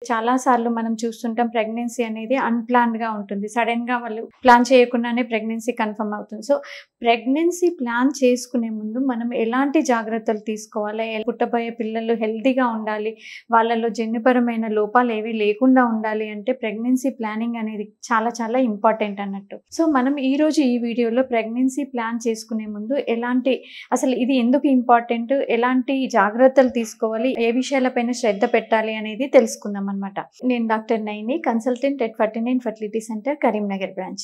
చాలా సార్లు మనం చూస్తుంటాం ప్రెగ్నెన్సీ అనేది అన్ప్లాన్డ్ గా ఉంటుంది సడన్ గా వాళ్ళు ప్లాన్ చేయకుండానే ప్రెగ్నెన్సీ కన్ఫర్మ్ అవుతుంది సో ప్రెగ్నెన్సీ ప్లాన్ చేసుకునే ముందు మనం ఎలాంటి జాగ్రత్తలు తీసుకోవాలి పుట్టబోయే పిల్లలు హెల్తీగా ఉండాలి వాళ్ళలో జన్యుపరమైన లోపాలు ఏవి లేకుండా ఉండాలి అంటే ప్రెగ్నెన్సీ ప్లానింగ్ అనేది చాలా చాలా ఇంపార్టెంట్ అన్నట్టు సో మనం ఈ రోజు ఈ వీడియోలో ప్రెగ్నెన్సీ ప్లాన్ చేసుకునే ముందు ఎలాంటి అసలు ఇది ఎందుకు ఇంపార్టెంట్ ఎలాంటి జాగ్రత్తలు తీసుకోవాలి ఏ విషయాలపైన శ్రద్ధ పెట్టాలి అనేది తెలుసుకుందాం అనమాట నేను doctor Naini consultant at Ferty nine fertility centre Karimnagar branch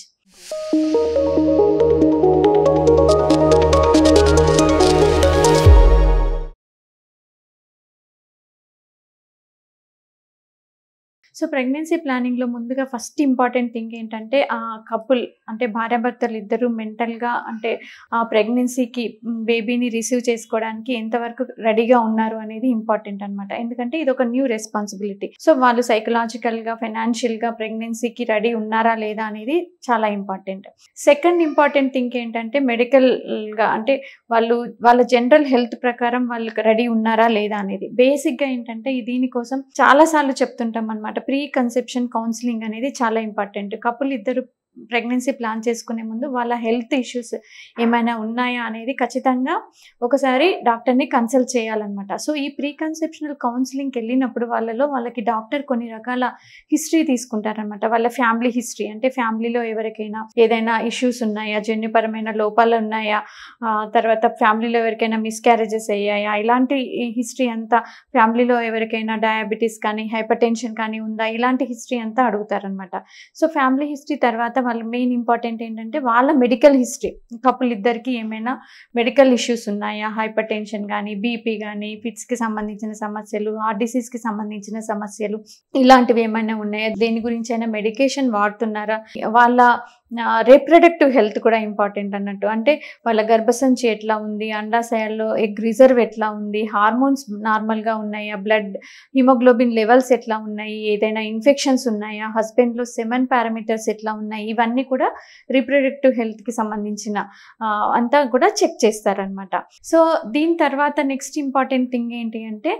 so pregnancy ప్లానింగ్లో ముందుగా ఫస్ట్ ఇంపార్టెంట్ థింగ్ ఏంటంటే ఆ కపుల్ అంటే భార్యాభర్తలు ఇద్దరు మెంటల్గా అంటే ఆ ప్రెగ్నెన్సీకి బేబీని రిసీవ్ చేసుకోవడానికి ఎంతవరకు రెడీగా ఉన్నారు అనేది ఇంపార్టెంట్ అనమాట ఎందుకంటే ఇది ఒక న్యూ రెస్పాన్సిబిలిటీ సో వాళ్ళు సైకలాజికల్గా ఫైనాన్షియల్గా ప్రెగ్నెన్సీకి రెడీ ఉన్నారా లేదా అనేది చాలా ఇంపార్టెంట్ సెకండ్ ఇంపార్టెంట్ థింగ్ ఏంటంటే మెడికల్గా అంటే వాళ్ళు వాళ్ళ జనరల్ హెల్త్ ప్రకారం వాళ్ళకి రెడీ ఉన్నారా లేదా అనేది బేసిక్గా ఏంటంటే ఈ దీనికోసం చాలాసార్లు చెప్తుంటాం అనమాట ప్రీ కన్సెప్షన్ కౌన్సిలింగ్ అనేది చాలా ఇంపార్టెంట్ కపుల్ ఇద్దరు ప్రెగ్నెన్సీ ప్లాన్ చేసుకునే ముందు వాళ్ళ హెల్త్ ఇష్యూస్ ఏమైనా ఉన్నాయా అనేది ఖచ్చితంగా ఒకసారి డాక్టర్ని కన్సల్ట్ చేయాలన్నమాట సో ఈ ప్రీ కన్సెప్షనల్ కౌన్సిలింగ్కి వెళ్ళినప్పుడు వాళ్ళలో వాళ్ళకి డాక్టర్ కొన్ని రకాల హిస్టరీ తీసుకుంటారనమాట వాళ్ళ ఫ్యామిలీ హిస్టరీ అంటే ఫ్యామిలీలో ఎవరికైనా ఏదైనా ఇష్యూస్ ఉన్నాయా జన్యుపరమైన లోపాలు ఉన్నాయా తర్వాత ఫ్యామిలీలో ఎవరికైనా మిస్క్యారేజెస్ అయ్యాయా ఇలాంటి హిస్టరీ అంతా ఫ్యామిలీలో ఎవరికైనా డయాబెటీస్ కానీ హైపర్ టెన్షన్ కానీ ఉందా ఇలాంటి హిస్టరీ అంతా అడుగుతారనమాట సో ఫ్యామిలీ హిస్టరీ తర్వాత వాళ్ళ మెయిన్ ఇంపార్టెంట్ ఏంటంటే వాళ్ళ మెడికల్ హిస్టరీ కపుల్ ఇద్దరికి ఏమైనా మెడికల్ ఇష్యూస్ ఉన్నాయా హైపర్ టెన్షన్ కానీ బీపీ కానీ ఫిట్స్కి సంబంధించిన సమస్యలు హార్ట్ డిసీజ్కి సంబంధించిన సమస్యలు ఇలాంటివి ఏమైనా ఉన్నాయా దేని గురించి అయినా మెడికేషన్ వాడుతున్నారా వాళ్ళ రీప్రొడక్టివ్ హెల్త్ కూడా ఇంపార్టెంట్ అన్నట్టు అంటే వాళ్ళ గర్భసంచి ఎట్లా ఉంది అండాశయాల్లో ఎగ్ రిజర్వ్ ఎట్లా ఉంది హార్మోన్స్ నార్మల్గా ఉన్నాయా బ్లడ్ హిమోగ్లోబిన్ లెవెల్స్ ఎట్లా ఉన్నాయి ఏదైనా ఇన్ఫెక్షన్స్ ఉన్నాయా హస్బెండ్లో సెమన్ పారామీటర్స్ ఎట్లా ఉన్నాయి ఇవన్నీ కూడా రీప్రొడక్టివ్ హెల్త్కి సంబంధించిన అంతా కూడా చెక్ చేస్తారనమాట సో దీని తర్వాత నెక్స్ట్ ఇంపార్టెంట్ థింగ్ ఏంటి అంటే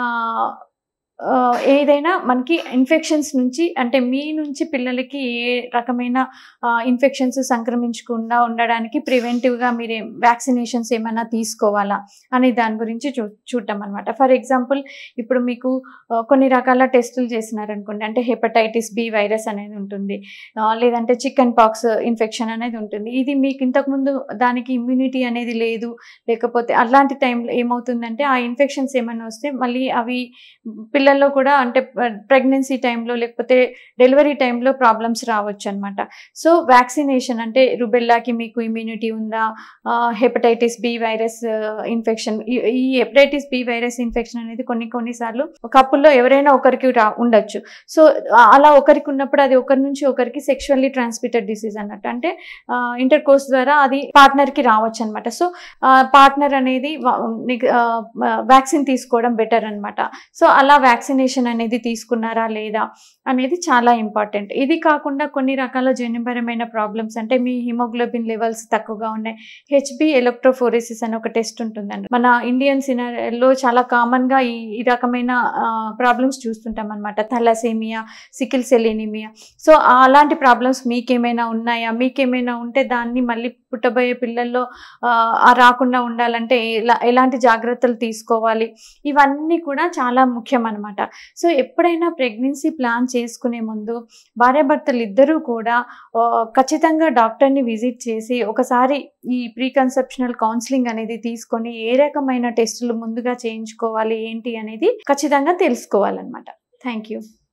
ఏదైనా మనకి ఇన్ఫెక్షన్స్ నుంచి అంటే మీ నుంచి పిల్లలకి ఏ రకమైన ఇన్ఫెక్షన్స్ సంక్రమించకుండా ఉండడానికి ప్రివెంటివ్గా మీరు వ్యాక్సినేషన్స్ ఏమైనా తీసుకోవాలా అనే దాని గురించి చూ చూడటం అనమాట ఫర్ ఎగ్జాంపుల్ ఇప్పుడు మీకు కొన్ని రకాల టెస్టులు చేసినారనుకోండి అంటే హెపటైటిస్ బి వైరస్ అనేది ఉంటుంది లేదంటే చికెన్ పాక్స్ ఇన్ఫెక్షన్ అనేది ఉంటుంది ఇది మీకు ఇంతకుముందు దానికి ఇమ్యూనిటీ అనేది లేదు లేకపోతే అలాంటి టైంలో ఏమవుతుందంటే ఆ ఇన్ఫెక్షన్స్ ఏమైనా వస్తే మళ్ళీ అవి పిల్లల్లో కూడా అంటే ప్రెగ్నెన్సీ టైంలో లేకపోతే డెలివరీ టైంలో ప్రాబ్లమ్స్ రావచ్చు అనమాట సో వ్యాక్సినేషన్ అంటే రుబెల్లాకి మీకు ఇమ్యూనిటీ ఉందా హెపటైటిస్ బి వైరస్ ఇన్ఫెక్షన్ ఈ హెపటైటిస్ బి వైరస్ ఇన్ఫెక్షన్ అనేది కొన్ని కొన్నిసార్లు కప్పుల్లో ఎవరైనా ఒకరికి రా ఉండొచ్చు సో అలా ఒకరికి ఉన్నప్పుడు అది ఒకరి నుంచి ఒకరికి సెక్షువల్లీ ట్రాన్స్మిటెడ్ డిసీజ్ అన్నట్టు అంటే ఇంటర్ కోర్స్ ద్వారా అది పార్ట్నర్కి రావచ్చు అనమాట సో పార్ట్నర్ అనేది వ్యాక్సిన్ తీసుకోవడం బెటర్ అనమాట సో అలా వ్యాక్సినేషన్ అనేది తీసుకున్నారా లేదా అనేది చాలా ఇంపార్టెంట్ ఇది కాకుండా కొన్ని రకాల జన్యుపరమైన ప్రాబ్లమ్స్ అంటే మీ హిమోగ్లోబిన్ లెవెల్స్ తక్కువగా ఉన్నాయి హెచ్బి ఎలక్ట్రోఫోరెసిస్ అని ఒక టెస్ట్ ఉంటుందండి మన ఇండియన్ సినాలో చాలా కామన్గా ఈ ఈ రకమైన ప్రాబ్లమ్స్ చూస్తుంటాం అనమాట thalassemia sickle cell anaemia so అలాంటి ప్రాబ్లమ్స్ మీకేమైనా ఉన్నాయా మీకేమైనా ఉంటే దాన్ని మళ్ళీ పుట్టబోయే పిల్లల్లో రాకుండా ఉండాలంటే ఎలా ఎలాంటి జాగ్రత్తలు తీసుకోవాలి ఇవన్నీ కూడా చాలా ముఖ్యం అనమాట సో ఎప్పుడైనా ప్రెగ్నెన్సీ ప్లాన్ చేసుకునే ముందు భార్యాభర్తలు ఇద్దరూ కూడా ఖచ్చితంగా డాక్టర్ని విజిట్ చేసి ఒకసారి ఈ ప్రీ కన్సెప్షనల్ కౌన్సిలింగ్ అనేది తీసుకొని ఏ రకమైన టెస్టులు ముందుగా చేయించుకోవాలి ఏంటి అనేది ఖచ్చితంగా తెలుసుకోవాలన్నమాట థ్యాంక్ యూ